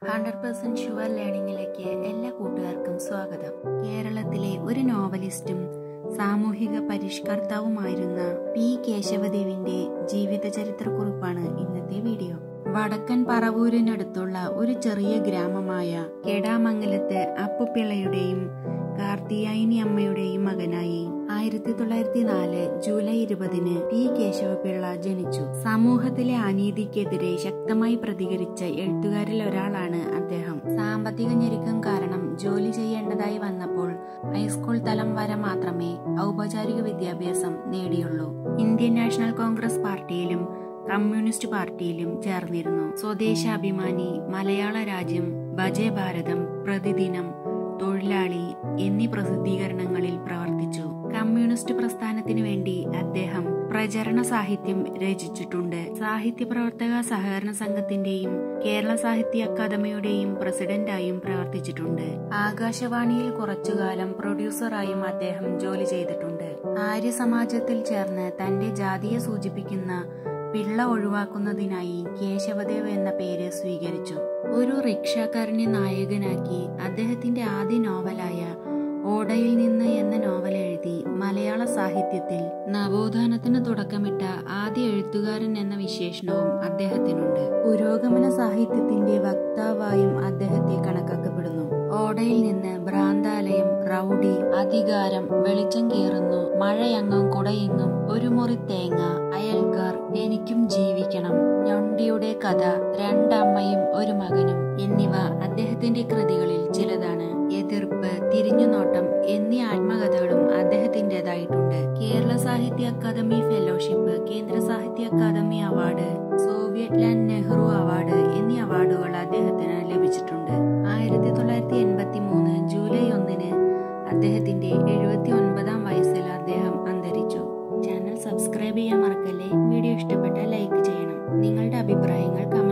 hundred percent sure ലേണിംഗിലേക്ക് എല്ലാ കൂട്ടുകാർക്കും സ്വാഗതം കേരളത്തിലെ ഒരു നോവലിസ്റ്റും സാമൂഹിക പരിഷ്കർത്താവുമായിരുന്ന പി കേശവദേവിന്റെ ജീവിത ചരിത്രക്കുറിപ്പാണ് ഇന്നത്തെ വീഡിയോ വടക്കൻ പറവൂരിനടുത്തുള്ള ഒരു ചെറിയ ഗ്രാമമായ കെടാമംഗലത്ത് അപ്പുപിള്ളയുടെയും കാർത്തിയായിനി അമ്മയുടെയും മകനായി ആയിരത്തി തൊള്ളായിരത്തി നാല് ജൂലൈ ഇരുപതിന് പി കേശവപിള്ള ജനിച്ചു സമൂഹത്തിലെ അനീതിക്കെതിരെ ശക്തമായി പ്രതികരിച്ച എഴുത്തുകാരിൽ ഒരാളാണ് അദ്ദേഹം സാമ്പത്തിക ഞെരുക്കം കാരണം ജോലി ചെയ്യേണ്ടതായി വന്നപ്പോൾ ഹൈസ്കൂൾ തലം വരെ മാത്രമേ ഔപചാരിക വിദ്യാഭ്യാസം നേടിയുള്ളൂ ഇന്ത്യൻ നാഷണൽ കോൺഗ്രസ് പാർട്ടിയിലും കമ്മ്യൂണിസ്റ്റ് പാർട്ടിയിലും ചേർന്നിരുന്നു സ്വദേശാഭിമാനി മലയാള രാജ്യം ഭജേ ഭാരതം പ്രതിദിനം തൊഴിലാളി എന്നീ പ്രസിദ്ധീകരണങ്ങളിൽ പ്രവർത്തിച്ചു കമ്മ്യൂണിസ്റ്റ് പ്രസ്ഥാനത്തിനു വേണ്ടി അദ്ദേഹം പ്രചരണ സാഹിത്യം രചിച്ചിട്ടുണ്ട് സാഹിത്യ പ്രവർത്തക സഹകരണ സംഘത്തിന്റെയും കേരള സാഹിത്യ അക്കാദമിയുടെയും പ്രസിഡന്റായും പ്രവർത്തിച്ചിട്ടുണ്ട് ആകാശവാണിയിൽ കുറച്ചുകാലം പ്രൊഡ്യൂസറായും അദ്ദേഹം ജോലി ചെയ്തിട്ടുണ്ട് ആര്യ സമാജത്തിൽ ചേർന്ന് തന്റെ ജാതിയെ സൂചിപ്പിക്കുന്ന പിള്ള ഒഴിവാക്കുന്നതിനായി കേശവദേവ് എന്ന പേര് സ്വീകരിച്ചു ഒരു റിക്ഷാക്കാരനെ നായകനാക്കി അദ്ദേഹത്തിന്റെ ആദ്യ നോവലായ ഓടയിൽ നിന്ന് എന്ന നോവൽ എഴുതി മലയാള സാഹിത്യത്തിൽ നവോത്ഥാനത്തിന് തുടക്കമിട്ട ആദ്യ എഴുത്തുകാരൻ എന്ന വിശേഷണവും അദ്ദേഹത്തിനുണ്ട് പുരോഗമന സാഹിത്യത്തിന്റെ വക്താവായും അദ്ദേഹത്തെ കണക്കാക്കപ്പെടുന്നു ഓടയിൽ നിന്ന് ഭ്രാന്താലയം റൗഡി അധികാരം വെളിച്ചം കീറുന്നു മഴയങ്ങും കുടയെങ്ങും ഒരു മുറി തേങ്ങ അയൽക്കാർ എനിക്കും ജീവിക്കണം ഞൊണ്ടിയുടെ കഥ രണ്ടമ്മയും ഒരു മകനും എന്നിവ അദ്ദേഹത്തിന്റെ കൃതികളിൽ ചിലതാണ് എതിർപ്പ് തിരിഞ്ഞുനോട്ടം എന്നീ ആത്മകഥകളും അദ്ദേഹത്തിൻ്റെതായിട്ടുണ്ട് കേരള സാഹിത്യ academy fellowship Kendra Sahitya Akademi award Soviet Land Nehru award എന്നീ അവാർഡുകൾ അദ്ദേഹത്തിന് ലഭിച്ചിട്ടുണ്ട് ആയിരത്തി തൊള്ളായിരത്തി എൺപത്തി മൂന്ന് ജൂലൈ ഒന്നിന് അദ്ദേഹത്തിന്റെ എഴുപത്തി ഒൻപതാം വയസ്സിൽ അദ്ദേഹം അന്തരിച്ചു ചാനൽ സബ്സ്ക്രൈബ് ചെയ്യാൻ മറക്കല്ലേ വീഡിയോ ഇഷ്ടപ്പെട്ടാൽ ലൈക്ക് ചെയ്യണം നിങ്ങളുടെ അഭിപ്രായങ്ങൾ